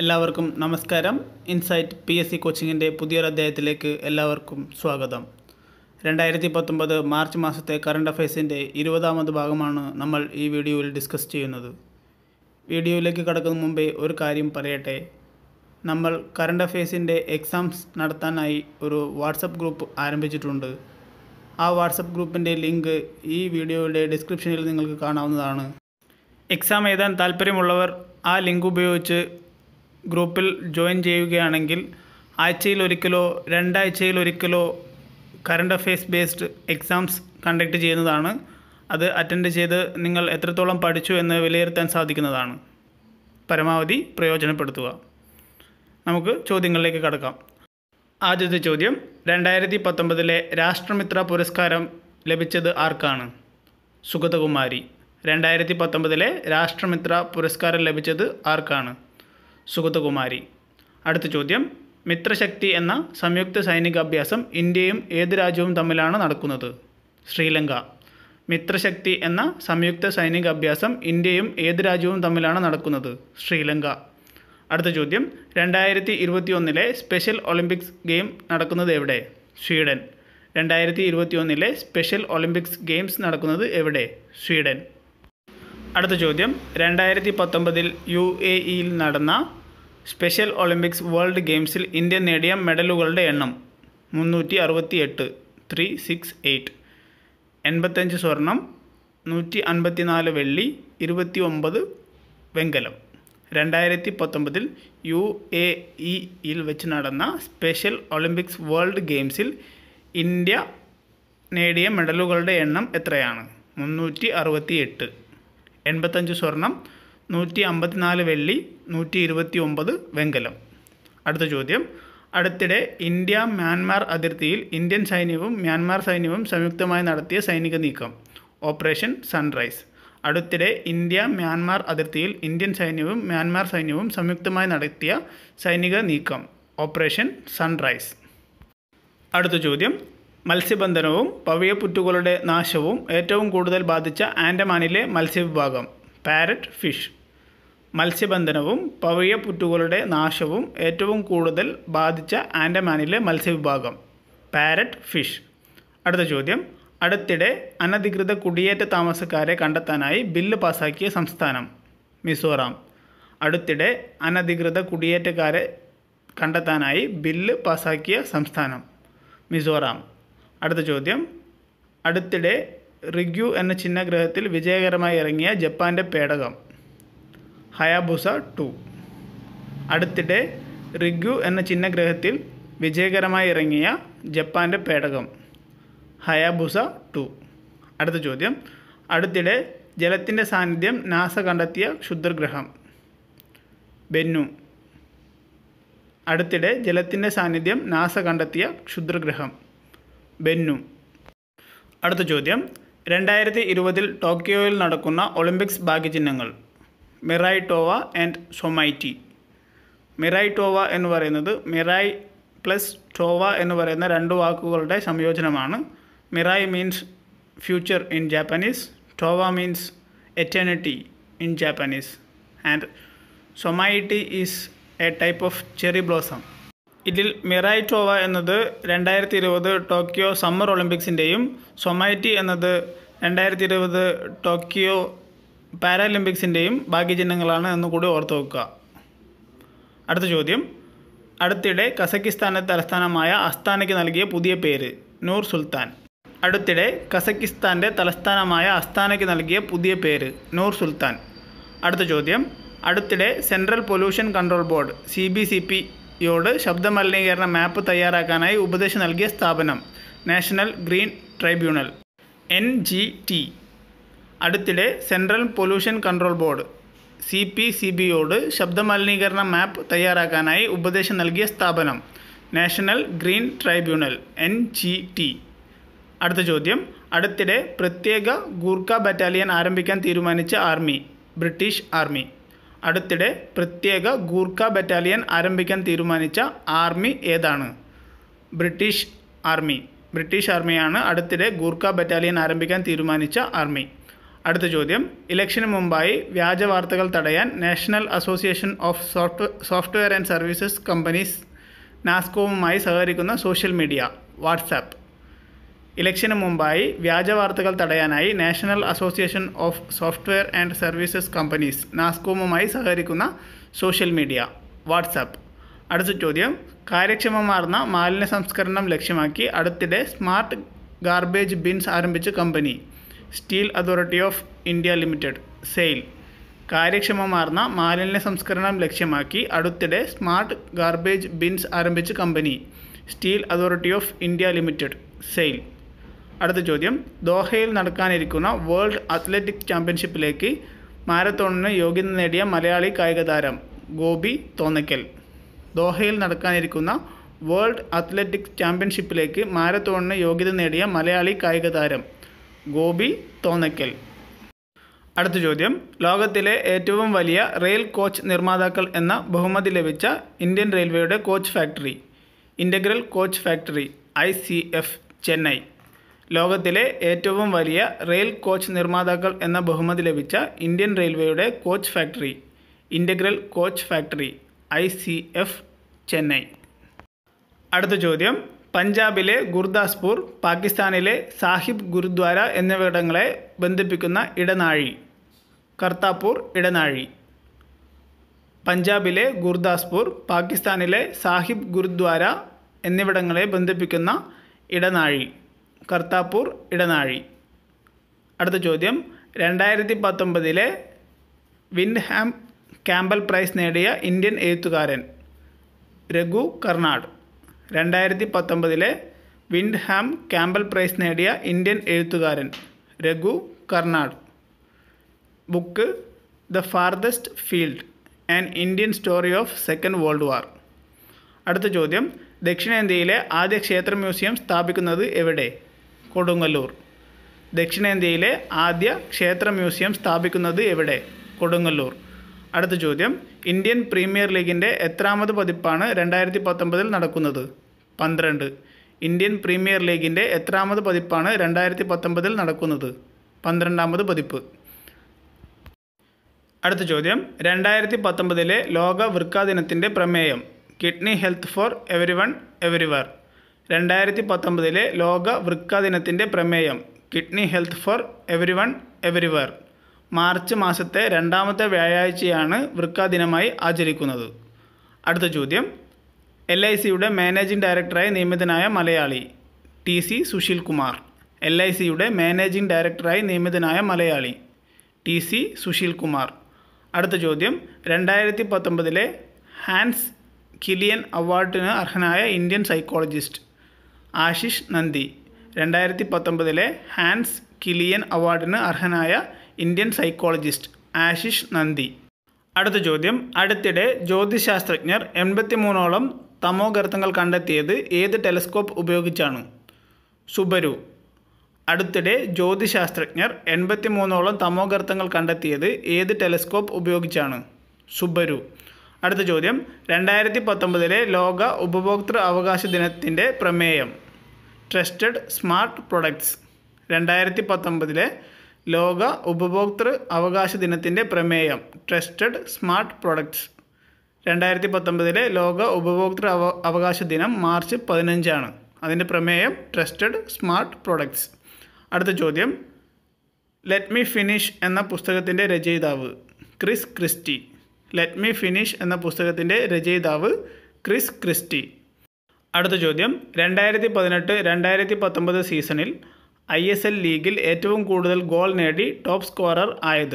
എല്ലാവർക്കും നമസ്കാരം insight P S C കോച്ചിങ്ങിൻ്റെ പുതിയൊരു അധ്യായത്തിലേക്ക് എല്ലാവർക്കും സ്വാഗതം രണ്ടായിരത്തി പത്തൊമ്പത് മാർച്ച് മാസത്തെ കറണ്ട് അഫയേഴ്സിൻ്റെ ഇരുപതാമത് ഭാഗമാണ് നമ്മൾ ഈ വീഡിയോയിൽ ഡിസ്കസ് ചെയ്യുന്നത് വീഡിയോയിലേക്ക് കടക്കുന്ന മുമ്പേ ഒരു കാര്യം പറയട്ടെ നമ്മൾ കറണ്ട് അഫയേഴ്സിൻ്റെ എക്സാംസ് നടത്താനായി ഒരു വാട്സപ്പ് ഗ്രൂപ്പ് ആരംഭിച്ചിട്ടുണ്ട് ആ വാട്സപ്പ് ഗ്രൂപ്പിൻ്റെ ലിങ്ക് ഈ വീഡിയോയുടെ ഡിസ്ക്രിപ്ഷനിൽ നിങ്ങൾക്ക് കാണാവുന്നതാണ് എക്സാം എഴുതാൻ താല്പര്യമുള്ളവർ ആ ലിങ്ക് ഉപയോഗിച്ച് ഗ്രൂപ്പിൽ ജോയിൻ ചെയ്യുകയാണെങ്കിൽ ആഴ്ചയിൽ ഒരിക്കലോ രണ്ടാഴ്ചയിൽ ഒരിക്കലോ current affairs based exams conduct ചെയ്യുന്നതാണ് അത് അറ്റൻഡ് ചെയ്ത് നിങ്ങൾ എത്രത്തോളം പഠിച്ചു എന്ന് വിലയിരുത്താൻ സാധിക്കുന്നതാണ് പരമാവധി പ്രയോജനപ്പെടുത്തുക നമുക്ക് ചോദ്യങ്ങളിലേക്ക് കടക്കാം ആദ്യത്തെ ചോദ്യം രണ്ടായിരത്തി പത്തൊമ്പതിലെ രാഷ്ട്രമിത്ര പുരസ്കാരം ലഭിച്ചത് ആർക്കാണ് സുഗതകുമാരി രണ്ടായിരത്തി പത്തൊമ്പതിലെ രാഷ്ട്രമിത്ര പുരസ്കാരം ലഭിച്ചത് ആർക്കാണ് സുഗതകുമാരി അടുത്ത ചോദ്യം മിത്രശക്തി എന്ന സംയുക്ത സൈനിക അഭ്യാസം ഇന്ത്യയും ഏത് രാജ്യവും തമ്മിലാണ് നടക്കുന്നത് ശ്രീലങ്ക മിത്രശക്തി എന്ന സംയുക്ത സൈനിക അഭ്യാസം ഇന്ത്യയും ഏത് രാജ്യവും തമ്മിലാണ് നടക്കുന്നത് ശ്രീലങ്ക അടുത്ത ചോദ്യം രണ്ടായിരത്തി ഇരുപത്തി ഒന്നിലെ സ്പെഷ്യൽ ഒളിമ്പിക്സ് ഗെയിം നടക്കുന്നത് എവിടെ സ്വീഡൻ രണ്ടായിരത്തി ഇരുപത്തി ഒന്നിലെ സ്പെഷ്യൽ ഒളിമ്പിക്സ് ഗെയിംസ് നടക്കുന്നത് എവിടെ സ്വീഡൻ അടുത്ത ചോദ്യം രണ്ടായിരത്തി പത്തൊമ്പതിൽ യു എ ഇയിൽ നടന്ന സ്പെഷ്യൽ ഒളിമ്പിക്സ് വേൾഡ് ഗെയിംസിൽ ഇന്ത്യ നേടിയ മെഡലുകളുടെ എണ്ണം മുന്നൂറ്റി അറുപത്തി എട്ട് ത്രീ സിക്സ് എയ്റ്റ് എൺപത്തഞ്ച് സ്വർണം നൂറ്റി അൻപത്തിനാല് വെള്ളി ഇരുപത്തി ഒമ്പത് വെങ്കലം രണ്ടായിരത്തി പത്തൊമ്പതിൽ യു എ ഇയിൽ വെച്ച് നടന്ന സ്പെഷ്യൽ ഒളിമ്പിക്സ് വേൾഡ് ഗെയിംസിൽ ഇന്ത്യ നേടിയ മെഡലുകളുടെ എണ്ണം എത്രയാണ് മുന്നൂറ്റി അറുപത്തി എട്ട് എൺപത്തഞ്ച് സ്വർണം നൂറ്റി അമ്പത്തിനാല് വെള്ളി നൂറ്റി ഇരുപത്തി ഒമ്പത് വെങ്കലം അടുത്ത ചോദ്യം അടുത്തിടെ ഇന്ത്യ മ്യാൻമാർ അതിർത്തിയിൽ ഇന്ത്യൻ സൈന്യവും മ്യാൻമാർ സൈന്യവും സംയുക്തമായി നടത്തിയ സൈനിക നീക്കം ഓപ്പറേഷൻ സൺറൈസ് അടുത്തിടെ ഇന്ത്യ മ്യാൻമാർ അതിർത്തിയിൽ ഇന്ത്യൻ സൈന്യവും മ്യാൻമാർ സൈന്യവും സംയുക്തമായി നടത്തിയ സൈനിക നീക്കം ഓപ്പറേഷൻ സൺറൈസ് അടുത്ത ചോദ്യം മത്സ്യബന്ധനവും പവിയപ്പുറ്റുകളുടെ നാശവും ഏറ്റവും കൂടുതൽ ബാധിച്ച ആൻഡമാനിലെ മത്സ്യവിഭാഗം പാരറ്റ് ഫിഷ് മത്സ്യബന്ധനവും പവിയപ്പുറ്റുകളുടെ നാശവും ഏറ്റവും കൂടുതൽ ബാധിച്ച ആൻഡമാനിലെ മത്സ്യവിഭാഗം പാരറ്റ് ഫിഷ് അടുത്ത ചോദ്യം അടുത്തിടെ അനധികൃത കുടിയേറ്റ താമസക്കാരെ കണ്ടെത്താനായി ബില്ല് പാസാക്കിയ സംസ്ഥാനം മിസോറാം അടുത്തിടെ അനധികൃത കുടിയേറ്റക്കാരെ കണ്ടെത്താനായി ബില്ല് പാസാക്കിയ സംസ്ഥാനം മിസോറാം അടുത്ത ചോദ്യം അടുത്തിടെ റിഗ്യു എന്ന ചിഹ്നഗ്രഹത്തിൽ വിജയകരമായി ഇറങ്ങിയ ജപ്പാൻ്റെ പേടകം ഹയാബുസ ടു അടുത്തിടെ റിഗ്യു എന്ന ചിഹ്നഗ്രഹത്തിൽ വിജയകരമായി ഇറങ്ങിയ ജപ്പാൻ്റെ പേടകം ഹയാബുസ ടു അടുത്ത ചോദ്യം അടുത്തിടെ ജലത്തിൻ്റെ സാന്നിധ്യം നാസ കണ്ടെത്തിയ ക്ഷുദ്രഗ്രഹം ബെന്നു അടുത്തിടെ ജലത്തിൻ്റെ സാന്നിധ്യം നാസ കണ്ടെത്തിയ ക്ഷുദ്രഗ്രഹം ബെന്നു അടുത്ത ചോദ്യം രണ്ടായിരത്തി ഇരുപതിൽ ടോക്കിയോയിൽ നടക്കുന്ന ഒളിമ്പിക്സ് ഭാഗ്യചിഹ്നങ്ങൾ Mirai Towa and Someity Mirai Towa എന്ന് പറയുന്നത് മിറായ് പ്ലസ് ടോവ എന്ന് പറയുന്ന രണ്ട് വാക്കുകളുടെ സംയോജനമാണ് Mirai means future in Japanese Towa means eternity in Japanese and Someity is a type of cherry blossom ഇതിൽ മിറായ് ടോവ എന്നത് രണ്ടായിരത്തി ഇരുപത് ടോക്കിയോ സമ്മർ ഒളിമ്പിക്സിൻ്റെയും സൊമൈറ്റി എന്നത് രണ്ടായിരത്തി ഇരുപത് ടോക്കിയോ പാരാലിമ്പിക്സിൻ്റെയും ഭാഗ്യചിഹ്നങ്ങളാണ് എന്നുകൂടി ഓർത്ത് വെക്കുക അടുത്ത ചോദ്യം അടുത്തിടെ കസക്കിസ്ഥാന്റെ തലസ്ഥാനമായ അസ്താനയ്ക്ക് നൽകിയ പുതിയ പേര് നൂർ സുൽത്താൻ അടുത്തിടെ കസക്കിസ്ഥാന്റെ തലസ്ഥാനമായ അസ്താനയ്ക്ക് നൽകിയ പുതിയ പേര് നൂർ സുൽത്താൻ അടുത്ത ചോദ്യം അടുത്തിടെ central pollution control board C B C P യോട് ശബ്ദമലിനീകരണ മാപ്പ് തയ്യാറാക്കാനായി ഉപദേശം നൽകിയ സ്ഥാപനം national green tribunal N G T അടുത്തിടെ central pollution control board C P C ബിയോട് ശബ്ദമലിനീകരണ മാപ്പ് തയ്യാറാക്കാനായി ഉപദേശം നൽകിയ സ്ഥാപനം national green tribunal N G T അടുത്ത ചോദ്യം അടുത്തിടെ പ്രത്യേക ഗൂർഖ ബറ്റാലിയൻ ആരംഭിക്കാൻ തീരുമാനിച്ച ആർമി ബ്രിട്ടീഷ് ആർമി അടുത്തിടെ പ്രത്യേക ഗൂർഖ ബറ്റാലിയൻ ആരംഭിക്കാൻ തീരുമാനിച്ച ആർമി ഏതാണ് ബ്രിട്ടീഷ് ആർമി ബ്രിട്ടീഷ് ആർമിയാണ് അടുത്തിടെ ഗൂർഖ ബറ്റാലിയൻ ആരംഭിക്കാൻ തീരുമാനിച്ച ആർമി അടുത്ത ചോദ്യം ഇലക്ഷന് മുമ്പായി വ്യാജ വാർത്തകൾ തടയാൻ national association of soft software and services companies നാസ്കോവുമായി സഹകരിക്കുന്ന സോഷ്യൽ മീഡിയ വാട്സാപ്പ് ഇലക്ഷന് മുമ്പായി വ്യാജ വാർത്തകൾ തടയാനായി national association of software and services companies നാസ്കോമുമായി സഹകരിക്കുന്ന സോഷ്യൽ മീഡിയ വാട്സാപ്പ് അടുത്ത ചോദ്യം കാര്യക്ഷമമാർന്ന മാലിന്യ സംസ്കരണം ലക്ഷ്യമാക്കി അടുത്തിടെ സ്മാർട്ട് ഗാർബേജ് ബിൻസ് ആരംഭിച്ച company steel authority of India limited SAIL കാര്യക്ഷമമാർന്ന മാലിന്യ സംസ്കരണം ലക്ഷ്യമാക്കി അടുത്തിടെ സ്മാർട്ട് ഗാർബേജ് ബിൻസ് ആരംഭിച്ച company steel authority of India limited SAIL അടുത്ത ചോദ്യം ദോഹയിൽ നടക്കാനിരിക്കുന്ന വേൾഡ് അത്ലറ്റിക് ചാമ്പ്യൻഷിപ്പിലേക്ക് മാരത്തോണിന് യോഗ്യത നേടിയ മലയാളി കായിക താരം ഗോപി തോന്നയ്ക്കൽ ദോഹയിൽ നടക്കാനിരിക്കുന്ന വേൾഡ് അത്ലറ്റിക് ചാമ്പ്യൻഷിപ്പിലേക്ക് മാരത്തോണിന് യോഗ്യത നേടിയ മലയാളി കായിക താരം ഗോപി തോന്നയ്ക്കൽ അടുത്ത ചോദ്യം ലോകത്തിലെ ഏറ്റവും വലിയ റെയിൽ കോച്ച് നിർമ്മാതാക്കൾ എന്ന ബഹുമതി ലഭിച്ച ഇന്ത്യൻ റെയിൽവേയുടെ coach factory integral coach factory I C F Chennai ലോകത്തിലെ ഏറ്റവും വലിയ റെയിൽ കോച്ച് നിർമ്മാതാക്കൾ എന്ന ബഹുമതി ലഭിച്ച ഇന്ത്യൻ റെയിൽവേയുടെ coach factory integral coach factory I C F Chennai അടുത്ത ചോദ്യം പഞ്ചാബിലെ ഗുർദാസ്പൂർ പാകിസ്ഥാനിലെ സാഹിബ് ഗുരുദ്വാര എന്നിവിടങ്ങളെ ബന്ധിപ്പിക്കുന്ന ഇടനാഴി കർത്താപൂർ ഇടനാഴി പഞ്ചാബിലെ ഗുർദാസ്പൂർ പാകിസ്ഥാനിലെ സാഹിബ് ഗുരുദ്വാര എന്നിവിടങ്ങളെ ബന്ധിപ്പിക്കുന്ന ഇടനാഴി കർത്താപൂർ ഇടനാഴി അടുത്ത ചോദ്യം രണ്ടായിരത്തി പത്തൊമ്പതിലെ വിൻഹാം ക്യാമ്പൽ പ്രൈസ് നേടിയ ഇന്ത്യൻ എഴുത്തുകാരൻ രഘു കർണാട് രണ്ടായിരത്തി പത്തൊമ്പതിലെ വിൻഡ്ഹാം ക്യാമ്പൽ പ്രൈസ് നേടിയ ഇന്ത്യൻ എഴുത്തുകാരൻ Raghu Karnad book the farthest field and Indian story of second world war അടുത്ത ചോദ്യം ദക്ഷിണേന്ത്യയിലെ ആദ്യ ക്ഷേത്ര മ്യൂസിയം സ്ഥാപിക്കുന്നത് എവിടെ കൊടുങ്ങല്ലൂർ ദക്ഷിണേന്ത്യയിലെ ആദ്യ ക്ഷേത്ര മ്യൂസിയം സ്ഥാപിക്കുന്നത് എവിടെ കൊടുങ്ങല്ലൂർ അടുത്ത ചോദ്യം ഇന്ത്യൻ പ്രീമിയർ ലീഗിൻ്റെ എത്രാമത് പതിപ്പാണ് രണ്ടായിരത്തി പത്തൊമ്പതിൽ നടക്കുന്നത് പന്ത്രണ്ട് ഇന്ത്യൻ പ്രീമിയർ ലീഗിൻ്റെ എത്രാമത് പതിപ്പാണ് രണ്ടായിരത്തി പത്തൊമ്പതിൽ നടക്കുന്നത് പന്ത്രണ്ടാമത് പതിപ്പ് അടുത്ത ചോദ്യം രണ്ടായിരത്തി പത്തൊമ്പതിലെ ലോക വൃക്ക ദിനത്തിൻ്റെ പ്രമേയം kidney health for everyone everywhere രണ്ടായിരത്തി പത്തൊമ്പതിലെ ലോക വൃക്ക ദിനത്തിൻ്റെ പ്രമേയം kidney health for everyone everywhere March മാസത്തെ രണ്ടാമത്തെ വ്യാഴാഴ്ചയാണ് വൃക്ക ദിനമായി ആചരിക്കുന്നത് അടുത്ത ചോദ്യം എൽ ഐ സിയുടെ മാനേജിംഗ് ഡയറക്ടറായി നിയമിതനായ Malayali T C Sushil Kumar L I സിയുടെ മാനേജിംഗ് ഡയറക്ടറായി നിയമിതനായ മലയാളി ടി സി സുശീൽ കുമാർ അടുത്ത ചോദ്യം രണ്ടായിരത്തി പത്തൊമ്പതിലെ ഹാൻസ് കിലിയൻ അവാർഡിന് അർഹനായ ഇന്ത്യൻ സൈക്കോളജിസ്റ്റ് ആശിഷ് നന്ദി രണ്ടായിരത്തി പത്തൊമ്പതിലെ ഹാൻസ് കിലിയൻ അവാർഡിന് അർഹനായ ഇന്ത്യൻ സൈക്കോളജിസ്റ്റ് ആശിഷ് നന്ദി അടുത്ത ചോദ്യം അടുത്തിടെ ജ്യോതിശാസ്ത്രജ്ഞർ എൺപത്തിമൂന്നോളം തമോഗർത്തങ്ങൾ കണ്ടെത്തിയത് ഏത് ടെലസ്കോപ്പ് ഉപയോഗിച്ചാണ് സുബരു അടുത്തിടെ ജ്യോതിശാസ്ത്രജ്ഞർ എൺപത്തിമൂന്നോളം തമോഗർത്തങ്ങൾ കണ്ടെത്തിയത് ഏത് ടെലസ്കോപ്പ് ഉപയോഗിച്ചാണ് സുബരു അടുത്ത ചോദ്യം രണ്ടായിരത്തി പത്തൊമ്പതിലെ ലോക ഉപഭോക്തൃ അവകാശ ദിനത്തിൻ്റെ പ്രമേയം ട്രസ്റ്റഡ് സ്മാർട്ട് പ്രൊഡക്ട്സ് രണ്ടായിരത്തി പത്തൊമ്പതിലെ ലോക ഉപഭോക്തൃ അവകാശ ദിനത്തിൻ്റെ പ്രമേയം ട്രസ്റ്റഡ് സ്മാർട്ട് പ്രൊഡക്ട്സ് രണ്ടായിരത്തി പത്തൊമ്പതിലെ ലോക ഉപഭോക്തൃ അവ അവകാശ ദിനം മാർച്ച് പതിനഞ്ചാണ് അതിൻ്റെ പ്രമേയം ട്രസ്റ്റഡ് സ്മാർട്ട് പ്രൊഡക്ട്സ് അടുത്ത ചോദ്യം ലെറ്റ് മീ ഫിനിഷ് എന്ന പുസ്തകത്തിൻ്റെ രചയിതാവ് Chris Christie let me finish എന്ന പുസ്തകത്തിൻ്റെ രചയിതാവ് ക്രിസ് ക്രിസ്റ്റി അടുത്ത ചോദ്യം രണ്ടായിരത്തി പതിനെട്ട് രണ്ടായിരത്തി പത്തൊമ്പത് സീസണിൽ ഐ എസ് എൽ ലീഗിൽ ഏറ്റവും കൂടുതൽ ഗോൾ നേടി ടോപ്പ് സ്കോറർ ആയത്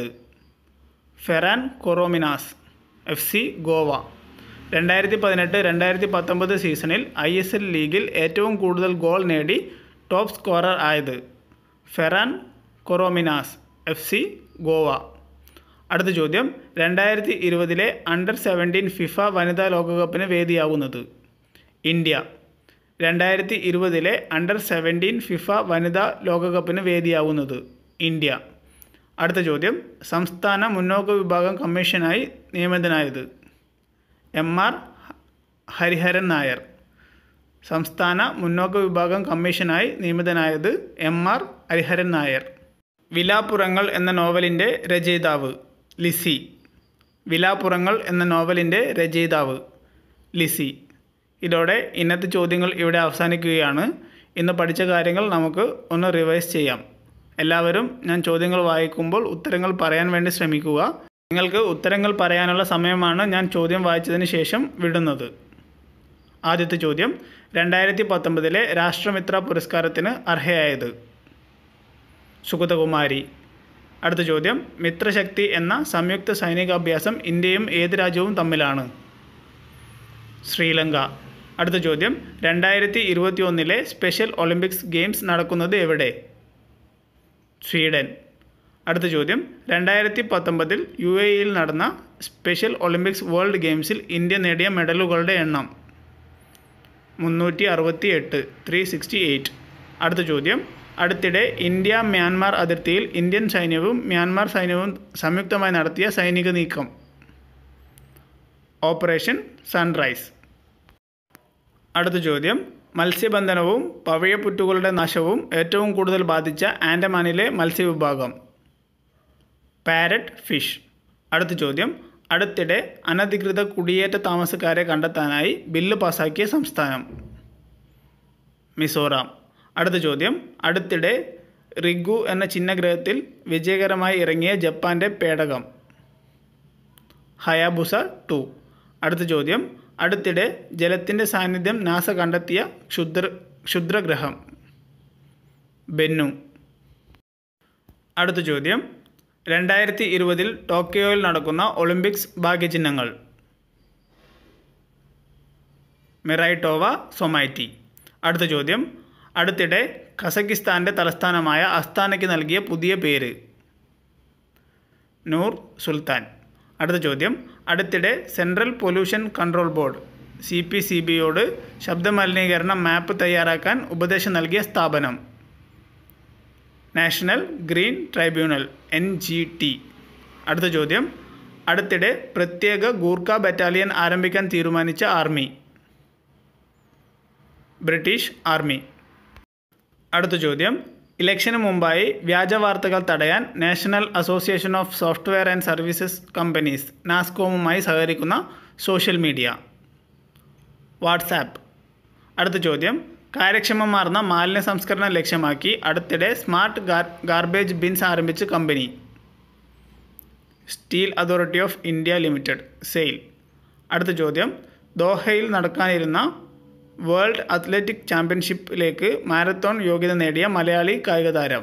Ferran Corominas F C Goa രണ്ടായിരത്തി പതിനെട്ട് രണ്ടായിരത്തി പത്തൊമ്പത് സീസണിൽ ഐ എസ് എൽ ലീഗിൽ ഏറ്റവും കൂടുതൽ ഗോൾ നേടി ടോപ്പ് സ്കോറർ ആയത് Ferran Corominas F C Goa അടുത്ത ചോദ്യം രണ്ടായിരത്തി ഇരുപതിലെ അണ്ടർ സെവൻറ്റീൻ ഫിഫ വനിതാ ലോകകപ്പിന് വേദിയാവുന്നത് ഇന്ത്യ രണ്ടായിരത്തി ഇരുപതിലെ അണ്ടർ സെവൻറ്റീൻ ഫിഫ വനിതാ ലോകകപ്പിന് വേദിയാവുന്നത് ഇന്ത്യ അടുത്ത ചോദ്യം സംസ്ഥാന മുന്നോക്ക വിഭാഗം കമ്മീഷനായി നിയമിതനായത് എം ആർ ഹരിഹരൻ നായർ സംസ്ഥാന മുന്നോക്ക വിഭാഗം കമ്മീഷനായി നിയമിതനായത് എം ആർ ഹരിഹരൻ നായർ വിലാപ്പുറങ്ങൾ എന്ന നോവലിൻ്റെ രചയിതാവ് ലിസി വിലാപ്പുറങ്ങൾ എന്ന നോവലിൻ്റെ രചയിതാവ് ലിസി ഇതോടെ ഇന്നത്തെ ചോദ്യങ്ങൾ ഇവിടെ അവസാനിക്കുകയാണ് ഇന്ന് പഠിച്ച കാര്യങ്ങൾ നമുക്ക് ഒന്ന് റിവൈസ് ചെയ്യാം എല്ലാവരും ഞാൻ ചോദ്യങ്ങൾ വായിക്കുമ്പോൾ ഉത്തരങ്ങൾ പറയാൻ വേണ്ടി ശ്രമിക്കുക നിങ്ങൾക്ക് ഉത്തരങ്ങൾ പറയാനുള്ള സമയമാണ് ഞാൻ ചോദ്യം വായിച്ചതിന് ശേഷം വിടുന്നത് ആദ്യത്തെ ചോദ്യം രണ്ടായിരത്തി പത്തൊമ്പതിലെ രാഷ്ട്രമിത്ര പുരസ്കാരത്തിന് അർഹയായത് സുഗതകുമാരി അടുത്ത ചോദ്യം മിത്രശക്തി എന്ന സംയുക്ത സൈനികാഭ്യാസം ഇന്ത്യയും ഏത് രാജ്യവും തമ്മിലാണ് ശ്രീലങ്ക അടുത്ത ചോദ്യം രണ്ടായിരത്തി ഇരുപത്തി ഒന്നിലെ സ്പെഷ്യൽ ഒളിമ്പിക്സ് ഗെയിംസ് നടക്കുന്നത് എവിടെ സ്വീഡൻ അടുത്ത ചോദ്യം രണ്ടായിരത്തി പത്തൊമ്പതിൽ യു എ ഇയിൽ നടന്ന സ്പെഷ്യൽ ഒളിമ്പിക്സ് വേൾഡ് ഗെയിംസിൽ ഇന്ത്യ നേടിയ മെഡലുകളുടെ എണ്ണം മുന്നൂറ്റി അറുപത്തി എട്ട് ത്രീ സിക്സ്റ്റി എയ്റ്റ് അടുത്ത ചോദ്യം അടുത്തിടെ ഇന്ത്യ മ്യാൻമാർ അതിർത്തിയിൽ ഇന്ത്യൻ സൈന്യവും മ്യാൻമാർ സൈന്യവും സംയുക്തമായി നടത്തിയ സൈനിക നീക്കം ഓപ്പറേഷൻ സൺറൈസ് അടുത്ത ചോദ്യം മത്സ്യബന്ധനവും പവിഴപ്പുറ്റുകളുടെ നാശവും ഏറ്റവും കൂടുതൽ ബാധിച്ച ആൻഡമാനിലെ മത്സ്യവിഭാഗം പാരറ്റ് ഫിഷ് അടുത്ത ചോദ്യം അടുത്തിടെ അനധികൃത കുടിയേറ്റ താമസക്കാരെ കണ്ടെത്താനായി ബില്ല് പാസാക്കിയ സംസ്ഥാനം മിസോറാം അടുത്ത ചോദ്യം അടുത്തിടെ റിഗു എന്ന ചിഹ്നഗ്രഹത്തിൽ വിജയകരമായി ഇറങ്ങിയ ജപ്പാൻ്റെ പേടകം ഹയാബുസ ടു അടുത്ത ചോദ്യം അടുത്തിടെ ജലത്തിൻ്റെ സാന്നിധ്യം നാസ കണ്ടെത്തിയ ക്ഷുദ്ര ക്ഷുദ്രഗ്രഹം ബെന്നു അടുത്ത ചോദ്യം രണ്ടായിരത്തി ഇരുപതിൽ ടോക്കിയോയിൽ നടക്കുന്ന ഒളിമ്പിക്സ് ഭാഗ്യചിഹ്നങ്ങൾ മിറൈറ്റോവ സൊമാറ്റി അടുത്ത ചോദ്യം അടുത്തിടെ കസക്കിസ്ഥാൻ്റെ തലസ്ഥാനമായ അസ്താനയ്ക്ക് നൽകിയ പുതിയ പേര് നൂർ സുൽത്താൻ അടുത്ത ചോദ്യം അടുത്തിടെ central pollution control board C P C ബിയോട് ശബ്ദമലിനീകരണ മാപ്പ് തയ്യാറാക്കാൻ ഉപദേശം നൽകിയ സ്ഥാപനം national green tribunal N G T അടുത്ത ചോദ്യം അടുത്തിടെ പ്രത്യേക ഗൂർഖ ബറ്റാലിയൻ ആരംഭിക്കാൻ തീരുമാനിച്ച ആർമി ബ്രിട്ടീഷ് ആർമി അടുത്ത ചോദ്യം ഇലക്ഷന് മുമ്പായി വ്യാജ വാർത്തകൾ തടയാൻ national association of software and services companies നാസ്കോമുമായി സഹകരിക്കുന്ന സോഷ്യൽ മീഡിയ വാട്സാപ്പ് അടുത്ത ചോദ്യം കാര്യക്ഷമമാർന്ന മാലിന്യ സംസ്കരണം ലക്ഷ്യമാക്കി അടുത്തിടെ സ്മാർട്ട് ഗാർ ഗാർബേജ് ബിൻസ് ആരംഭിച്ച company steel authority of India limited SAIL അടുത്ത ചോദ്യം ദോഹയിൽ നടക്കാനിരുന്ന വേൾഡ് അത്ലറ്റിക് ചാമ്പ്യൻഷിപ്പിലേക്ക് മാരത്തോൺ യോഗ്യത നേടിയ മലയാളി കായിക താരം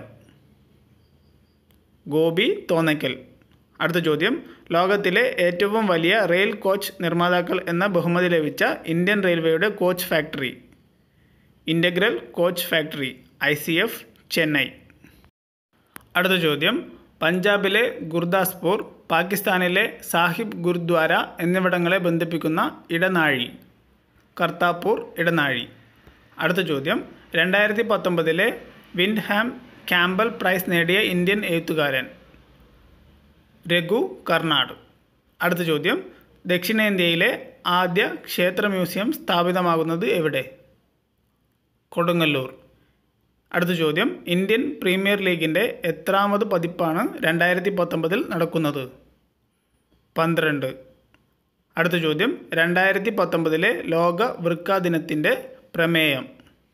ഗോപി തോന്നയ്ക്കൽ അടുത്ത ചോദ്യം ലോകത്തിലെ ഏറ്റവും വലിയ റെയിൽ കോച്ച് നിർമ്മാതാക്കൾ എന്ന ബഹുമതി ലഭിച്ച ഇന്ത്യൻ റെയിൽവേയുടെ coach factory integral coach factory I C F Chennai അടുത്ത ചോദ്യം പഞ്ചാബിലെ ഗുർദാസ്പൂർ പാകിസ്ഥാനിലെ സാഹിബ് ഗുരുദ്വാര എന്നിവിടങ്ങളെ ബന്ധിപ്പിക്കുന്ന ഇടനാഴി കർത്താപ്പൂർ ഇടനാഴി അടുത്ത ചോദ്യം രണ്ടായിരത്തി പത്തൊമ്പതിലെ വിൻഡ്ഹാം ക്യാമ്പൽ പ്രൈസ് നേടിയ ഇന്ത്യൻ എഴുത്തുകാരൻ രഘു കർണാട് അടുത്ത ചോദ്യം ദക്ഷിണേന്ത്യയിലെ ആദ്യ ക്ഷേത്ര മ്യൂസിയം സ്ഥാപിതമാകുന്നത് എവിടെ കൊടുങ്ങല്ലൂർ അടുത്ത ചോദ്യം ഇന്ത്യൻ പ്രീമിയർ ലീഗിൻ്റെ എത്രാമത് പതിപ്പാണ് രണ്ടായിരത്തി പത്തൊമ്പതിൽ നടക്കുന്നത് പന്ത്രണ്ട് അടുത്ത ചോദ്യം രണ്ടായിരത്തി പത്തൊമ്പതിലെ ലോക വൃക്ക ദിനത്തിൻ്റെ പ്രമേയം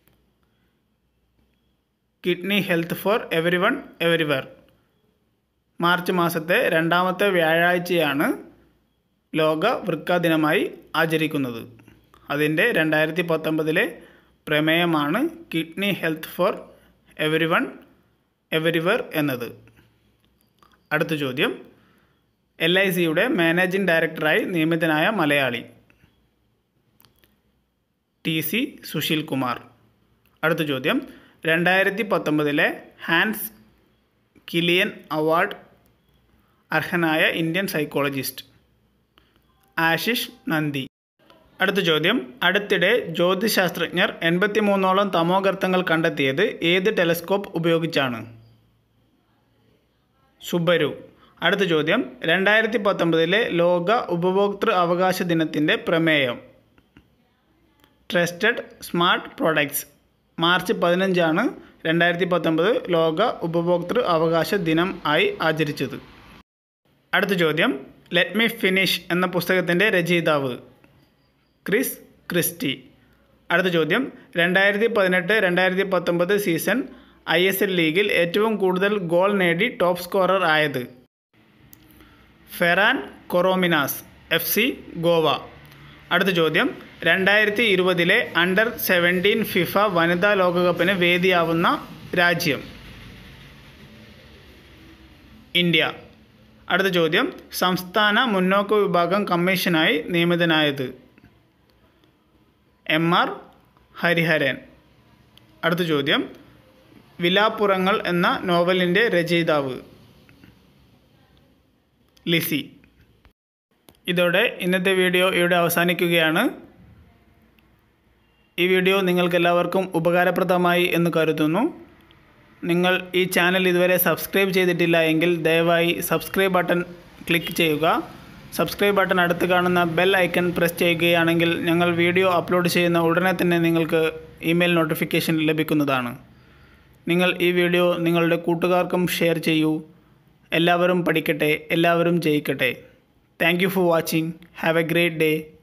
kidney health for everyone everywhere March മാസത്തെ രണ്ടാമത്തെ വ്യാഴാഴ്ചയാണ് ലോക വൃക്ക ദിനമായി ആചരിക്കുന്നത് അതിൻ്റെ രണ്ടായിരത്തി പത്തൊമ്പതിലെ പ്രമേയമാണ് kidney health for everyone everywhere എന്നത് അടുത്ത ചോദ്യം എൽ ഐ സിയുടെ മാനേജിംഗ് ഡയറക്ടറായി നിയമിതനായ മലയാളി ടി സി സുശീൽ കുമാർ അടുത്ത ചോദ്യം രണ്ടായിരത്തി പത്തൊമ്പതിലെ ഹാൻസ് കിലിയൻ അവാർഡ് അർഹനായ ഇന്ത്യൻ സൈക്കോളജിസ്റ്റ് ആശിഷ് നന്ദി അടുത്ത ചോദ്യം അടുത്തിടെ ജ്യോതിശാസ്ത്രജ്ഞർ എൺപത്തി മൂന്നോളം തമോഗർത്തങ്ങൾ കണ്ടെത്തിയത് ഏത് ടെലസ്കോപ്പ് ഉപയോഗിച്ചാണ് സുബരു അടുത്ത ചോദ്യം രണ്ടായിരത്തി പത്തൊമ്പതിലെ ലോക ഉപഭോക്തൃ അവകാശ ദിനത്തിൻ്റെ പ്രമേയം ട്രസ്റ്റഡ് സ്മാർട്ട് പ്രോഡക്ട്സ് മാർച്ച് പതിനഞ്ചാണ് രണ്ടായിരത്തി പത്തൊമ്പത് ലോക ഉപഭോക്തൃ അവകാശ ദിനം ആയി ആചരിച്ചത് അടുത്ത ചോദ്യം ലെറ്റ് മീ ഫിനിഷ് എന്ന പുസ്തകത്തിൻ്റെ രചയിതാവ് ക്രിസ് ക്രിസ്റ്റി അടുത്ത ചോദ്യം രണ്ടായിരത്തി പതിനെട്ട് രണ്ടായിരത്തി പത്തൊമ്പത് സീസൺ ഐ എസ് എൽ ലീഗിൽ ഏറ്റവും കൂടുതൽ ഗോൾ നേടി ടോപ്പ് സ്കോറർ ആയത് Ferran Corominas F C Goa അടുത്ത ചോദ്യം രണ്ടായിരത്തി ഇരുപതിലെ അണ്ടർ സെവൻറ്റീൻ ഫിഫ വനിതാ ലോകകപ്പിന് വേദിയാവുന്ന രാജ്യം ഇന്ത്യ അടുത്ത ചോദ്യം സംസ്ഥാന മുന്നോക്ക വിഭാഗം കമ്മീഷനായി നിയമിതനായത് എം ആർ ഹരിഹരൻ അടുത്ത ചോദ്യം വിലാപ്പുറങ്ങൾ എന്ന നോവലിൻ്റെ രചയിതാവ് ലിസി ഇതോടെ ഇന്നത്തെ വീഡിയോ ഇവിടെ അവസാനിക്കുകയാണ് ഈ വീഡിയോ നിങ്ങൾക്കെല്ലാവർക്കും ഉപകാരപ്രദമായി എന്ന് കരുതുന്നു നിങ്ങൾ ഈ ചാനൽ ഇതുവരെ സബ്സ്ക്രൈബ് ചെയ്തിട്ടില്ല എങ്കിൽ ദയവായി സബ്സ്ക്രൈബ് ബട്ടൺ ക്ലിക്ക് ചെയ്യുക സബ്സ്ക്രൈബ് ബട്ടൺ അടുത്ത് കാണുന്ന ബെൽ ഐക്കൺ പ്രസ് ചെയ്യുകയാണെങ്കിൽ ഞങ്ങൾ വീഡിയോ അപ്ലോഡ് ചെയ്യുന്ന ഉടനെ തന്നെ നിങ്ങൾക്ക് ഇമെയിൽ നോട്ടിഫിക്കേഷൻ ലഭിക്കുന്നതാണ് നിങ്ങൾ ഈ വീഡിയോ നിങ്ങളുടെ കൂട്ടുകാർക്കും ഷെയർ ചെയ്യൂ എല്ലാവരും പഠിക്കട്ടെ എല്ലാവരും ജയിക്കട്ടെ thank you for watching have a great day